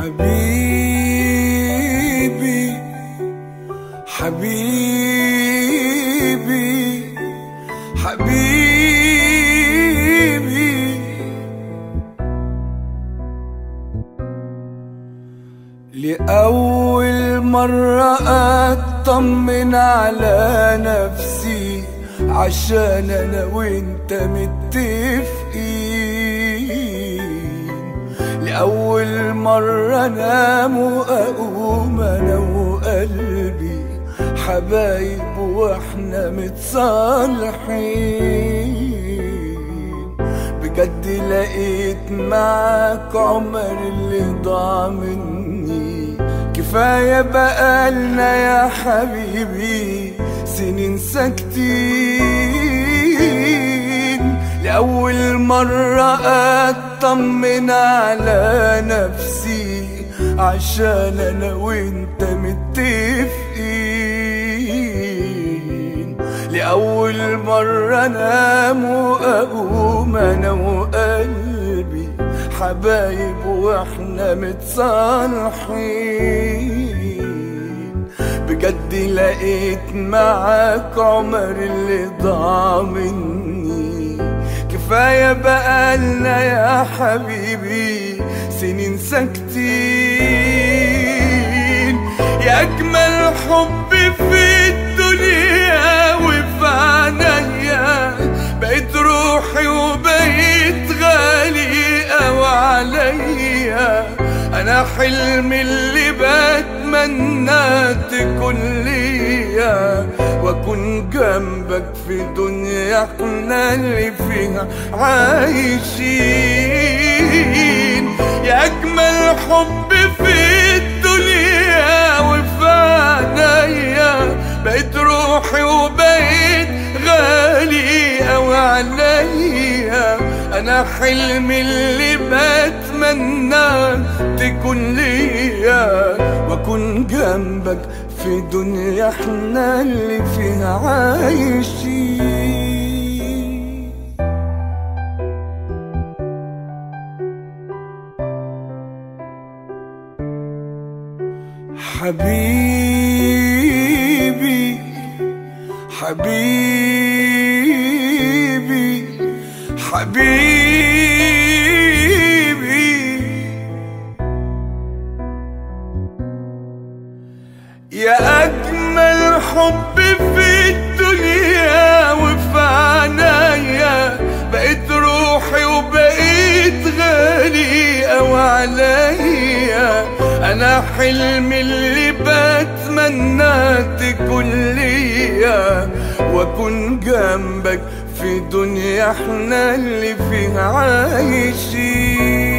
حبيبي حبيبي حبيبي لأول مرة أطمن على نفسي عشان أنا وأنت متفقين لأول مرة أنام وأقوم أنا وقلبي حبايب وإحنا متصالحين بجد لقيت معاك عمر اللي ضاع مني كفاية بقالنا يا حبيبي سنين ساكتين لأول مرة أطمن على نفسي عشان أنا وأنت متفقين لأول مرة أنام وأقوم أنا وقلبي حبايب وإحنا متصالحين بجد لقيت معاك عمر اللي ضاع مني كفاية بقالنا يا حبيبي سنين ساكتين يا أجمل حب في الدنيا وفي عينيا بقيت روحي وبقيت غالي أوي عليا أنا حلمي اللي بتمنى تكون ليا وأكون جنبك في دنيا احنا اللي فيها عايشين يا أجمل حب في الدنيا وفي عينيا بقيت روحي وبقيت غالي أوي عليا أنا حلمي اللي بتمنى تكون ليا وأكون جنبك في دنيا احنا اللي فيها عايشين حبيبي حبيبي حبيبي يا أجمل حب في الدنيا وفي عنايا بقيت روحي وبقيت غالي أوي عليا أنا حلمي اللي بتمنى تكون ليا وأكون جنبك في دنيا احنا اللي فيها عايشين